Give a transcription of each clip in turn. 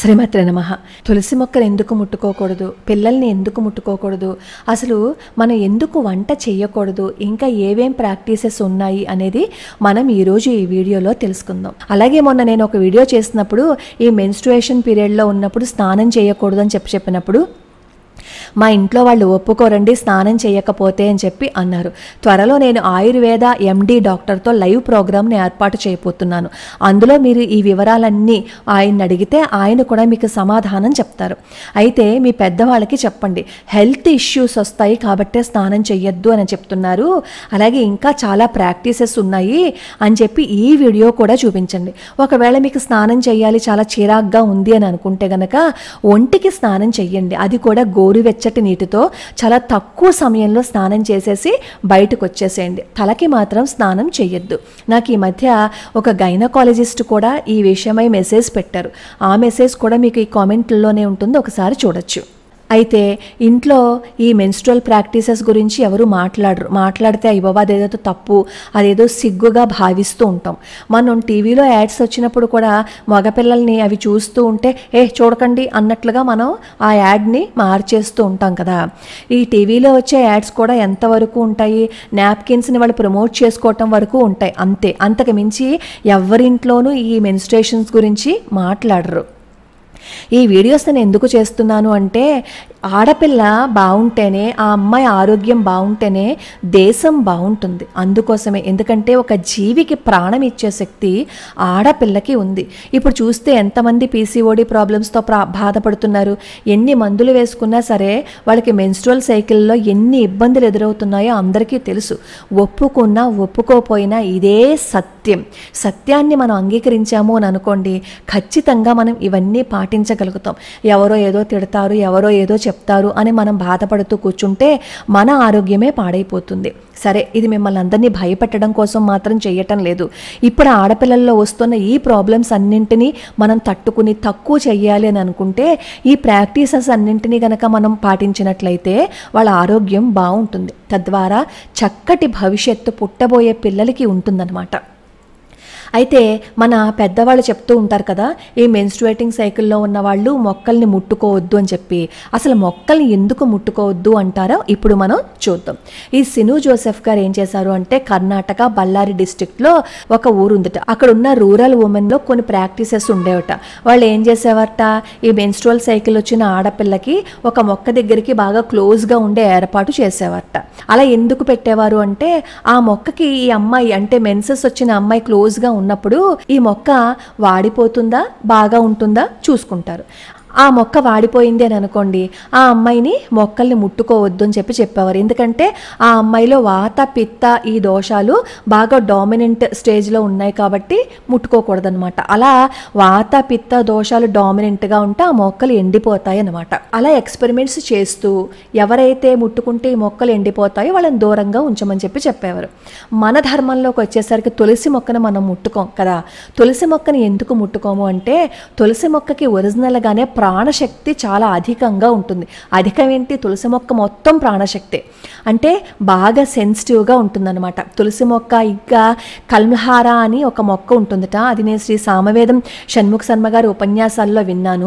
శ్రీమతి నమ తులసి మొక్కను ఎందుకు ముట్టుకోకూడదు పిల్లల్ని ఎందుకు ముట్టుకోకూడదు అసలు మనం ఎందుకు వంట చేయకూడదు ఇంకా ఏవేం ప్రాక్టీసెస్ ఉన్నాయి అనేది మనం ఈరోజు ఈ వీడియోలో తెలుసుకుందాం అలాగే మొన్న నేను ఒక వీడియో చేసినప్పుడు ఈ మెన్స్ట్రుయేషన్ పీరియడ్లో ఉన్నప్పుడు స్నానం చేయకూడదు అని చెప్పి చెప్పినప్పుడు మా ఇంట్లో వాళ్ళు ఒప్పుకోరండి స్నానం చేయకపోతే అని చెప్పి అన్నారు త్వరలో నేను ఆయుర్వేద ఎండి డాక్టర్తో లైవ్ ప్రోగ్రామ్ని ఏర్పాటు చేయబోతున్నాను అందులో మీరు ఈ వివరాలన్నీ ఆయన అడిగితే ఆయన కూడా మీకు సమాధానం చెప్తారు అయితే మీ పెద్దవాళ్ళకి చెప్పండి హెల్త్ ఇష్యూస్ వస్తాయి కాబట్టే స్నానం చెయ్యొద్దు అని చెప్తున్నారు అలాగే ఇంకా చాలా ప్రాక్టీసెస్ ఉన్నాయి అని చెప్పి ఈ వీడియో కూడా చూపించండి ఒకవేళ మీకు స్నానం చేయాలి చాలా చిరాగ్గా ఉంది అని అనుకుంటే గనక ఒంటికి స్నానం చెయ్యండి అది కూడా గోరువెచ్చటి నీటితో చాలా తక్కువ సమయంలో స్నానం చేసేసి బయటకు వచ్చేసేయండి తలకి మాత్రం స్నానం చెయ్యొద్దు నాకు ఈ మధ్య ఒక గైనకాలజిస్ట్ కూడా ఈ విషయమై మెసేజ్ పెట్టారు ఆ మెసేజ్ కూడా మీకు ఈ కామెంట్లలోనే ఉంటుంది ఒకసారి చూడొచ్చు అయితే ఇంట్లో ఈ మెన్స్ట్రల్ ప్రాక్టీసెస్ గురించి ఎవరు మాట్లాడరు మాట్లాడితే అయ్యి బాబా అదేదో తప్పు అదేదో సిగ్గుగా భావిస్తూ ఉంటాం మనం టీవీలో యాడ్స్ వచ్చినప్పుడు కూడా మగపిల్లల్ని అవి చూస్తూ ఉంటే ఏ చూడకండి అన్నట్లుగా మనం ఆ యాడ్ని మార్చేస్తూ ఉంటాం కదా ఈ టీవీలో వచ్చే యాడ్స్ కూడా ఎంతవరకు ఉంటాయి నాప్కిన్స్ని వాళ్ళు ప్రమోట్ చేసుకోవటం వరకు ఉంటాయి అంతే అంతకు మించి ఎవరింట్లోనూ ఈ మెన్స్ట్రేషన్స్ గురించి మాట్లాడరు ఈ వీడియోస్ నేను ఎందుకు చేస్తున్నాను అంటే ఆడపిల్ల బాగుంటేనే ఆ అమ్మాయి ఆరోగ్యం బాగుంటేనే దేశం బాగుంటుంది అందుకోసమే ఎందుకంటే ఒక జీవికి ప్రాణం ఇచ్చే శక్తి ఆడపిల్లకి ఉంది ఇప్పుడు చూస్తే ఎంతమంది పీసీఓడి ప్రాబ్లమ్స్తో ప్రా బాధపడుతున్నారు ఎన్ని మందులు వేసుకున్నా సరే వాళ్ళకి మెన్స్ట్రువల్ సైకిల్లో ఎన్ని ఇబ్బందులు ఎదురవుతున్నాయో అందరికీ తెలుసు ఒప్పుకున్నా ఒప్పుకోపోయినా ఇదే సత్యం సత్యాన్ని మనం అంగీకరించాము అని అనుకోండి ఖచ్చితంగా మనం ఇవన్నీ పాటించగలుగుతాం ఎవరో ఏదో తిడతారు ఎవరో ఏదో చెప్తారు అని మనం బాధపడుతూ కూర్చుంటే మన ఆరోగ్యమే పాడైపోతుంది సరే ఇది మిమ్మల్ని అందరినీ భయపెట్టడం కోసం మాత్రం చేయటం లేదు ఇప్పుడు ఆడపిల్లల్లో వస్తున్న ఈ ప్రాబ్లమ్స్ అన్నింటినీ మనం తట్టుకుని తక్కువ చెయ్యాలి అని అనుకుంటే ఈ ప్రాక్టీసెస్ అన్నింటినీ గనక మనం పాటించినట్లయితే వాళ్ళ ఆరోగ్యం బాగుంటుంది తద్వారా చక్కటి భవిష్యత్తు పుట్టబోయే పిల్లలకి ఉంటుందన్నమాట అయితే మన పెద్దవాళ్ళు చెప్తూ ఉంటారు కదా ఈ మెన్స్ట్రుయేటింగ్ సైకిల్లో ఉన్న వాళ్ళు మొక్కల్ని ముట్టుకోవద్దు అని చెప్పి అసలు మొక్కల్ని ఎందుకు ముట్టుకోవద్దు అంటారో ఇప్పుడు మనం చూద్దాం ఈ సిను జోసెఫ్ గారు ఏం చేశారు అంటే కర్ణాటక బళ్ళారి డిస్టిక్లో ఒక ఊరు ఉందట అక్కడ ఉన్న రూరల్ ఉమెన్లో కొన్ని ప్రాక్టీసెస్ ఉండేవట వాళ్ళు ఏం చేసేవారట ఈ మెన్స్ట్రువల్ సైకిల్ వచ్చిన ఆడపిల్లకి ఒక మొక్క దగ్గరికి బాగా క్లోజ్గా ఉండే ఏర్పాటు చేసేవారట అలా ఎందుకు పెట్టేవారు అంటే ఆ మొక్కకి ఈ అమ్మాయి అంటే మెన్సెస్ వచ్చిన అమ్మాయి క్లోజ్గా ఉన్నప్పుడు ఈ మొక్క వాడిపోతుందా బాగా ఉంటుందా చూసుకుంటారు ఆ మొక్క వాడిపోయింది అని అనుకోండి ఆ అమ్మాయిని మొక్కల్ని ముట్టుకోవద్దు అని చెప్పి చెప్పేవారు ఎందుకంటే ఆ అమ్మాయిలో వాత పిత్త ఈ దోషాలు బాగా డామినెంట్ స్టేజ్లో ఉన్నాయి కాబట్టి ముట్టుకోకూడదనమాట అలా వాత పిత్త దోషాలు డామినెంట్గా ఉంటే ఆ మొక్కలు ఎండిపోతాయి అనమాట అలా ఎక్స్పెరిమెంట్స్ చేస్తూ ఎవరైతే ముట్టుకుంటే ఈ మొక్కలు ఎండిపోతాయో వాళ్ళని దూరంగా ఉంచమని చెప్పి చెప్పేవారు మన ధర్మంలోకి వచ్చేసరికి తులసి మొక్కను మనం ముట్టుకోం కదా తులసి మొక్కని ఎందుకు ముట్టుకోము అంటే తులసి మొక్కకి ఒరిజినల్గానే ప్రాణశక్తి చాలా అధికంగా ఉంటుంది అధికం ఏంటి తులసి మొక్క మొత్తం ప్రాణశక్తి అంటే బాగా సెన్సిటివ్గా ఉంటుందన్నమాట తులసి మొక్క ఇంకా కల్మహార అని ఒక మొక్క ఉంటుందట అది నేను శ్రీ సామవేదం షణ్ముఖ శర్మ గారి ఉపన్యాసాల్లో విన్నాను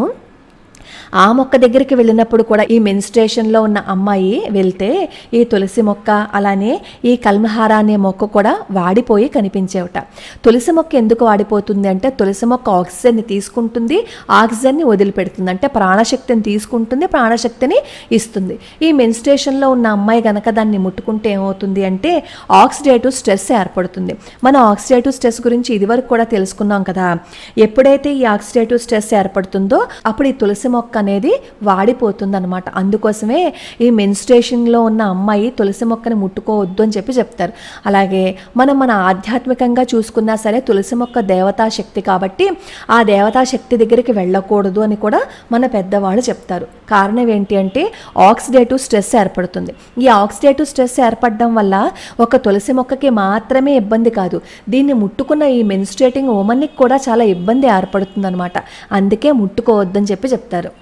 ఆ మొక్క దగ్గరికి వెళ్ళినప్పుడు కూడా ఈ మెన్స్ట్రేషన్లో ఉన్న అమ్మాయి వెళ్తే ఈ తులసి మొక్క అలానే ఈ కల్మహార అనే మొక్క కూడా వాడిపోయి కనిపించేవట తులసి మొక్క ఎందుకు వాడిపోతుంది అంటే తులసి మొక్క ఆక్సిజన్ని తీసుకుంటుంది ఆక్సిజన్ని వదిలిపెడుతుంది అంటే ప్రాణశక్తిని తీసుకుంటుంది ప్రాణశక్తిని ఇస్తుంది ఈ మెన్స్ట్రేషన్లో ఉన్న అమ్మాయి గనక దాన్ని ముట్టుకుంటే ఏమవుతుంది అంటే ఆక్సిడేటివ్ స్ట్రెస్ ఏర్పడుతుంది మన ఆక్సిడేటివ్ స్ట్రెస్ గురించి ఇదివరకు కూడా తెలుసుకున్నాం కదా ఎప్పుడైతే ఈ ఆక్సిడేటివ్ స్ట్రెస్ ఏర్పడుతుందో అప్పుడు ఈ తులసి మొక్క అనేది వాడిపోతుంది అనమాట అందుకోసమే ఈ మెన్స్ట్రేషన్లో ఉన్న అమ్మాయి తులసి మొక్కని ముట్టుకోవద్దు అని చెప్పి చెప్తారు అలాగే మనం మన ఆధ్యాత్మికంగా చూసుకున్నా సరే తులసి మొక్క దేవతా శక్తి కాబట్టి ఆ దేవతా శక్తి దగ్గరికి వెళ్ళకూడదు అని కూడా మన పెద్దవాళ్ళు చెప్తారు కారణం ఏంటి అంటే ఆక్సిడేటివ్ స్ట్రెస్ ఏర్పడుతుంది ఈ ఆక్సిడేటివ్ స్ట్రెస్ ఏర్పడడం వల్ల ఒక తులసి మొక్కకి మాత్రమే ఇబ్బంది కాదు దీన్ని ముట్టుకున్న ఈ మెన్స్ట్రేటింగ్ ఉమెన్కి కూడా చాలా ఇబ్బంది ఏర్పడుతుంది అనమాట అందుకే ముట్టుకోవద్దని చెప్పి చెప్తారు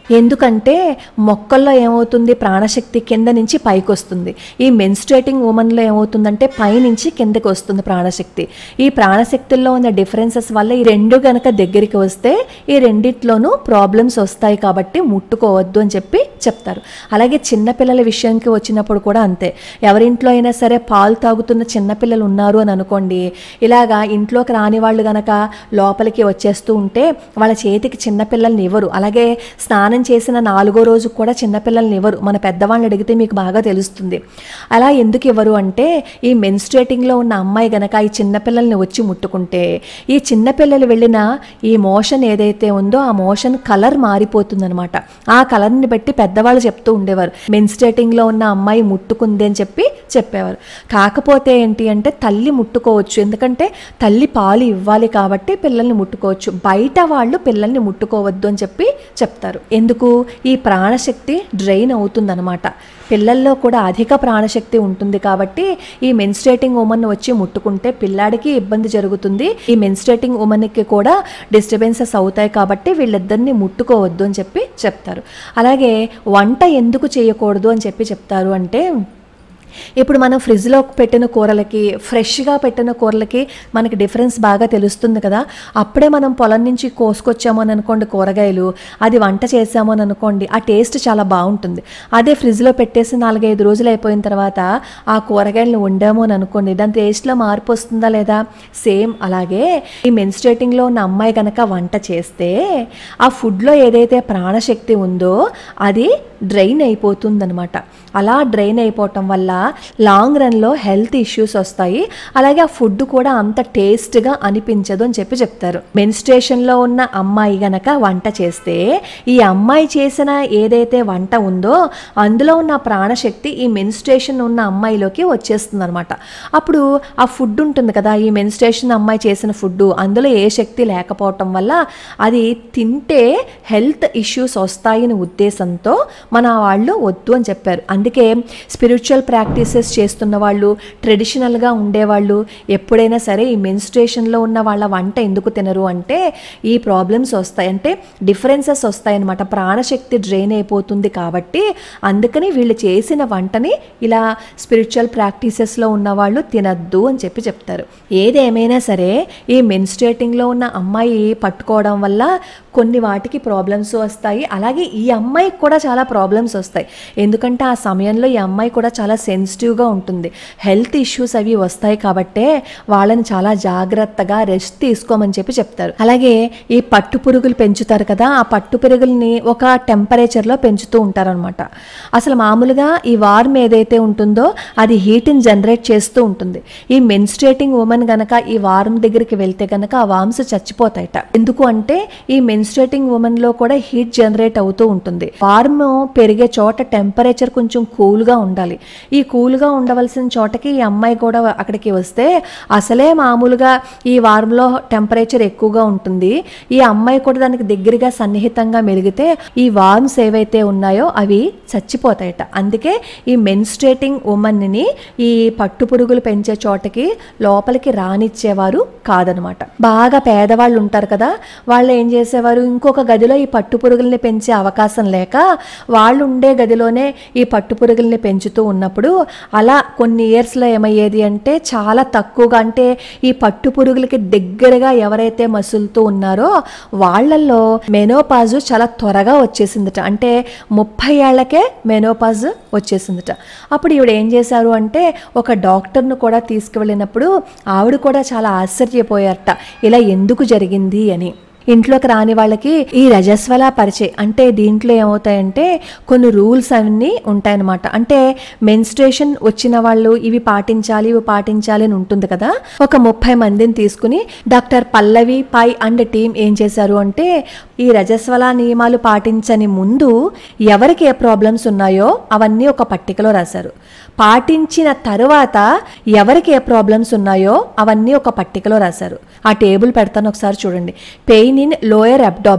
ఎందుకంటే మొక్కల్లో ఏమవుతుంది ప్రాణశక్తి కింద నుంచి పైకి వస్తుంది ఈ మెన్స్ట్రేటింగ్ ఉమెన్లో ఏమవుతుందంటే పైనుంచి కిందకి వస్తుంది ప్రాణశక్తి ఈ ప్రాణశక్తుల్లో ఉన్న డిఫరెన్సెస్ వల్ల ఈ రెండు గనక దగ్గరికి వస్తే ఈ రెండిట్లోనూ ప్రాబ్లమ్స్ వస్తాయి కాబట్టి ముట్టుకోవద్దు అని చెప్పి చెప్తారు అలాగే చిన్నపిల్లల విషయానికి వచ్చినప్పుడు కూడా అంతే ఎవరింట్లో అయినా సరే పాలు తాగుతున్న చిన్నపిల్లలు ఉన్నారు అని అనుకోండి ఇలాగా ఇంట్లోకి రాని వాళ్ళు గనక లోపలికి వచ్చేస్తూ ఉంటే వాళ్ళ చేతికి చిన్నపిల్లల్ని ఇవ్వరు అలాగే స్నానం చేసిన నాలుగో రోజు కూడా చిన్నపిల్లల్ని ఇవ్వరు మన పెద్దవాళ్ళని అడిగితే మీకు బాగా తెలుస్తుంది అలా ఎందుకు ఇవ్వరు అంటే ఈ మెన్స్ట్రేటింగ్లో ఉన్న అమ్మాయి గనక ఈ చిన్నపిల్లల్ని వచ్చి ముట్టుకుంటే ఈ చిన్నపిల్లలు వెళ్ళిన ఈ మోషన్ ఏదైతే ఉందో ఆ మోషన్ కలర్ మారిపోతుందనమాట ఆ కలర్ని బట్టి పెద్దవాళ్ళు చెప్తూ ఉండేవారు మెన్స్ట్రేటింగ్లో ఉన్న అమ్మాయి ముట్టుకుంది అని చెప్పి చెప్పేవారు కాకపోతే ఏంటి అంటే తల్లి ముట్టుకోవచ్చు ఎందుకంటే తల్లి పాలు ఇవ్వాలి కాబట్టి పిల్లల్ని ముట్టుకోవచ్చు బయట వాళ్ళు పిల్లల్ని ముట్టుకోవద్దు అని చెప్పి చెప్తారు ఎందుకు ఈ ప్రాణశక్తి డ్రైన్ అవుతుందన్నమాట పిల్లల్లో కూడా అధిక ప్రాణశక్తి ఉంటుంది కాబట్టి ఈ మెన్స్ట్రేటింగ్ ఉమెన్ వచ్చి ముట్టుకుంటే పిల్లాడికి ఇబ్బంది జరుగుతుంది ఈ మెన్స్ట్రేటింగ్ ఉమెన్కి కూడా డిస్టర్బెన్సెస్ అవుతాయి కాబట్టి వీళ్ళిద్దరిని ముట్టుకోవద్దు అని చెప్పి చెప్తారు అలాగే వంట ఎందుకు చేయకూడదు అని చెప్పి చెప్తారు అంటే ఇప్పుడు మనం ఫ్రిడ్జ్లో పెట్టిన కూరలకి ఫ్రెష్గా పెట్టిన కూరలకి మనకి డిఫరెన్స్ బాగా తెలుస్తుంది కదా అప్పుడే మనం పొలం నుంచి కోసుకొచ్చాము అని అనుకోండి కూరగాయలు అది వంట చేసాము అని అనుకోండి ఆ టేస్ట్ చాలా బాగుంటుంది అదే ఫ్రిడ్జ్లో పెట్టేసి నాలుగైదు రోజులు అయిపోయిన తర్వాత ఆ కూరగాయలను వండాము అని అనుకోండి దాని టేస్ట్లో మార్పు వస్తుందా లేదా సేమ్ అలాగే ఈ మెన్స్ట్రేటింగ్లో ఉన్న అమ్మాయి కనుక వంట చేస్తే ఆ ఫుడ్లో ఏదైతే ప్రాణశక్తి ఉందో అది డ్రైన్ అయిపోతుందనమాట అలా డ్రైన్ అయిపోవటం వల్ల లాంగ్ రన్లో హెల్త్ ఇష్యూస్ వస్తాయి అలాగే ఆ ఫుడ్ కూడా అంత టేస్ట్గా అనిపించదు అని చెప్పి చెప్తారు మెన్స్ట్రేషన్లో ఉన్న అమ్మాయి గనక వంట చేస్తే ఈ అమ్మాయి చేసిన ఏదైతే వంట ఉందో అందులో ఉన్న ప్రాణశక్తి ఈ మెన్స్ట్రేషన్ ఉన్న అమ్మాయిలోకి వచ్చేస్తుంది అనమాట అప్పుడు ఆ ఫుడ్ ఉంటుంది కదా ఈ మెన్స్ట్రేషన్ అమ్మాయి చేసిన ఫుడ్ అందులో ఏ శక్తి లేకపోవటం వల్ల అది తింటే హెల్త్ ఇష్యూస్ వస్తాయని ఉద్దేశంతో మన వాళ్ళు వద్దు అని చెప్పారు అందుకే స్పిరిచువల్ ప్రాక్టీసెస్ చేస్తున్న వాళ్ళు ట్రెడిషనల్గా ఉండేవాళ్ళు ఎప్పుడైనా సరే ఈ మెన్స్ట్రేషన్లో ఉన్న వాళ్ళ వంట ఎందుకు తినరు అంటే ఈ ప్రాబ్లమ్స్ వస్తాయి అంటే డిఫరెన్సెస్ వస్తాయన్నమాట ప్రాణశక్తి డ్రైన్ అయిపోతుంది కాబట్టి అందుకని వీళ్ళు చేసిన వంటని ఇలా స్పిరిచువల్ ప్రాక్టీసెస్లో ఉన్న వాళ్ళు తినద్దు అని చెప్పి చెప్తారు ఏదేమైనా సరే ఈ మెన్స్ట్రేటింగ్లో ఉన్న అమ్మాయి పట్టుకోవడం వల్ల కొన్ని వాటికి ప్రాబ్లమ్స్ వస్తాయి అలాగే ఈ అమ్మాయికి కూడా చాలా ప్రాబ్లమ్స్ వస్తాయి ఎందుకంటే ఆ సమయంలో ఈ అమ్మాయి కూడా చాలా సెన్సిటివ్గా ఉంటుంది హెల్త్ ఇష్యూస్ అవి వస్తాయి కాబట్టే వాళ్ళని చాలా జాగ్రత్తగా రెస్ట్ తీసుకోమని చెప్పి చెప్తారు అలాగే ఈ పట్టు పురుగులు పెంచుతారు కదా ఆ పట్టు పురుగుల్ని ఒక టెంపరేచర్లో పెంచుతూ ఉంటారనమాట అసలు మామూలుగా ఈ వార్మ్ ఏదైతే ఉంటుందో అది హీట్ని జనరేట్ చేస్తూ ఉంటుంది ఈ మెన్స్ట్రేటింగ్ ఉమెన్ గనక ఈ వార్మ్ దగ్గరికి వెళ్తే గనక ఆ వామ్స్ చచ్చిపోతాయట ఎందుకు అంటే ఈ మెన్స్ట్రేటింగ్ ఉమెన్ లో కూడా హీట్ జనరేట్ అవుతూ ఉంటుంది వార్మ్ పెరిగే చోట టెంపరేచర్ కొంచెం కూల్గా ఉండాలి ఈ కూల్గా ఉండవలసిన చోటకి ఈ అమ్మాయి కూడా అక్కడికి వస్తే అసలే మామూలుగా ఈ వారంలో టెంపరేచర్ ఎక్కువగా ఉంటుంది ఈ అమ్మాయి కూడా దానికి దగ్గరగా సన్నిహితంగా మెలిగితే ఈ వార్మ్స్ ఏవైతే ఉన్నాయో అవి చచ్చిపోతాయట అందుకే ఈ మెన్స్ట్రేటింగ్ ఉమెన్ని ఈ పట్టు పురుగులు పెంచే చోటకి లోపలికి రానిచ్చేవారు కాదనమాట బాగా పేదవాళ్ళు ఉంటారు కదా వాళ్ళు ఏం చేసేవారు ఇంకొక గదిలో ఈ పట్టు పురుగుల్ని పెంచే అవకాశం లేక వాళ్ళు ఉండే గదిలోనే ఈ పట్టు పురుగుల్ని పెంచుతూ ఉన్నప్పుడు అలా కొన్ని ఇయర్స్లో ఏమయ్యేది అంటే చాలా తక్కువగా అంటే ఈ పట్టు పురుగులకి దగ్గరగా ఎవరైతే మసులుతూ ఉన్నారో వాళ్ళల్లో మెనోపాజు చాలా త్వరగా వచ్చేసిందట అంటే ముప్పై ఏళ్లకే మెనోపాజ్ వచ్చేసిందట అప్పుడు ఈవిడ ఏం చేశారు అంటే ఒక డాక్టర్ను కూడా తీసుకువెళ్ళినప్పుడు ఆవిడ కూడా చాలా ఆశ్చర్యపోయారట ఇలా ఎందుకు జరిగింది అని ఇంట్లోకి రాని వాళ్ళకి ఈ రజస్వల పరిచయ అంటే దీంట్లో ఏమవుతాయంటే కొన్ని రూల్స్ అవన్నీ ఉంటాయన్నమాట అంటే మెన్స్ట్రేషన్ వచ్చిన వాళ్ళు ఇవి పాటించాలి ఇవి పాటించాలి అని ఉంటుంది కదా ఒక ముప్పై మందిని తీసుకుని doctor Pallavi Pai and team ఏం చేశారు అంటే ఈ రజస్వల నియమాలు పాటించని ముందు ఎవరికి ఏ ప్రాబ్లమ్స్ ఉన్నాయో అవన్నీ ఒక పట్టికలో రాశారు పాటించిన తరువాత ఎవరికి ఏ ప్రాబ్లమ్స్ ఉన్నాయో అవన్నీ ఒక పట్టికలో రాశారు ఆ టేబుల్ పెడతాను ఒకసారి చూడండి pain in lower abdomen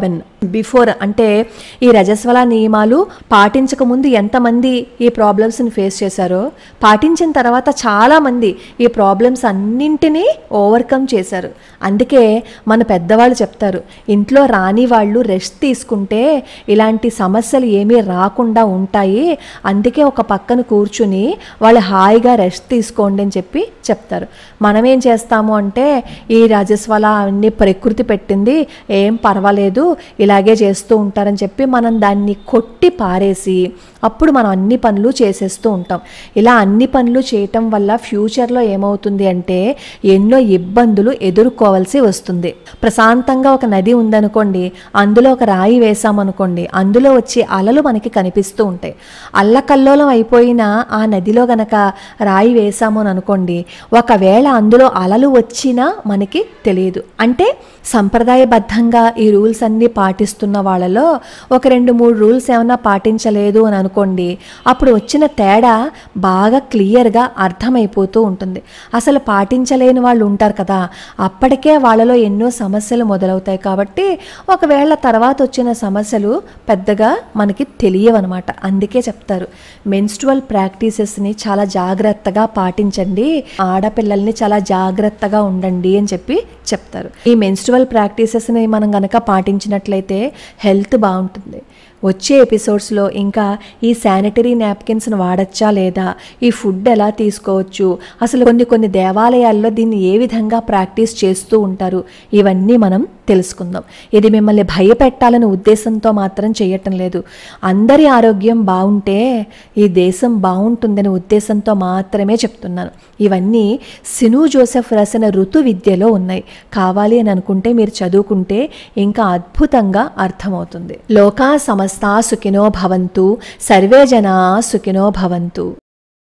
before అంటే ఈ రజస్వల నియమాలు పాటించక ముందు ఎంతమంది ఈ ప్రాబ్లమ్స్ని ఫేస్ చేశారో పాటించిన తర్వాత చాలామంది ఈ ప్రాబ్లమ్స్ అన్నింటినీ ఓవర్కమ్ చేశారు అందుకే మన పెద్దవాళ్ళు చెప్తారు ఇంట్లో రాని వాళ్ళు రెస్ట్ తీసుకుంటే ఇలాంటి సమస్యలు ఏమీ రాకుండా ఉంటాయి అందుకే ఒక పక్కన కూర్చుని వాళ్ళు హాయిగా రెస్ట్ తీసుకోండి అని చెప్పి చెప్తారు మనం ఏం చేస్తాము అంటే ఈ రాజస్వల అన్ని ప్రకృతి పెట్టింది ఏం పర్వాలేదు ఇలాగే చేస్తూ ఉంటారని చెప్పి మనం దాన్ని కొట్టి పారేసి అప్పుడు మనం అన్ని పనులు చేసేస్తూ ఉంటాం ఇలా అన్ని పనులు చేయటం వల్ల ఫ్యూచర్లో ఏమవుతుంది అంటే ఎన్నో ఇబ్బందులు ఎదుర్కోవాల్సి వస్తుంది ప్రశాంతంగా ఒక నది ఉందనుకోండి అందులో ఒక రాయి వేసామనుకోండి అందులో వచ్చే అలలు మనకి కనిపిస్తూ ఉంటాయి అల్లకల్లోలం అయిపోయిన ఆ నదిలో గనక రాయి వేసాము అని అనుకోండి ఒకవేళ అందులో అలలు వచ్చినా మనకి తెలియదు అంటే సంప్రదాయబద్ధంగా ఈ రూల్స్ అన్నీ పాటిస్తున్న వాళ్ళలో ఒక రెండు మూడు రూల్స్ ఏమైనా పాటించలేదు అని అనుకోండి అప్పుడు వచ్చిన తేడా బాగా క్లియర్గా అర్థమైపోతూ ఉంటుంది అసలు పాటించలేని వాళ్ళు ఉంటారు కదా అప్పటికే వాళ్ళలో ఎన్నో సమస్యలు మొదలవుతాయి కాబట్టి ఒకవేళ తర్వాత వచ్చిన సమస్యలు పెద్దగా మనకి తెలియవన్నమాట అందుకే చెప్తారు మెన్స్ట్రువల్ ప్రాక్టీసెస్ని చాలా జాగ్రత్తగా పాటించండి ఆడపిల్లల్ని చాలా జాగ్రత్తగా ఉండండి అని చెప్పి చెప్తారు ఈ మెన్స్ట్రువల్ ప్రాక్టీసెస్ని మనం గనక పాటించినట్లయితే హెల్త్ బాగుంటుంది వచ్చే ఎపిసోడ్స్లో ఇంకా ఈ శానిటరీ నాప్కిన్స్ని వాడచ్చా లేదా ఈ ఫుడ్ ఎలా తీసుకోవచ్చు అసలు కొన్ని కొన్ని దేవాలయాల్లో దీన్ని ఏ విధంగా ప్రాక్టీస్ చేస్తూ ఉంటారు ఇవన్నీ మనం తెలుసుకుందాం ఇది మిమ్మల్ని భయపెట్టాలనే ఉద్దేశంతో మాత్రం చేయటం లేదు అందరి ఆరోగ్యం బాగుంటే ఈ దేశం బాగుంటుందనే ఉద్దేశంతో మాత్రమే చెప్తున్నాను ఇవన్నీ సిను జోసెఫ్ రాసిన ఋతు విద్యలో ఉన్నాయి కావాలి అని అనుకుంటే మీరు చదువుకుంటే ఇంకా అద్భుతంగా అర్థమవుతుంది లోకా సమస్త సుఖినో భవంతు సర్వే జనా సుఖినో భవంతు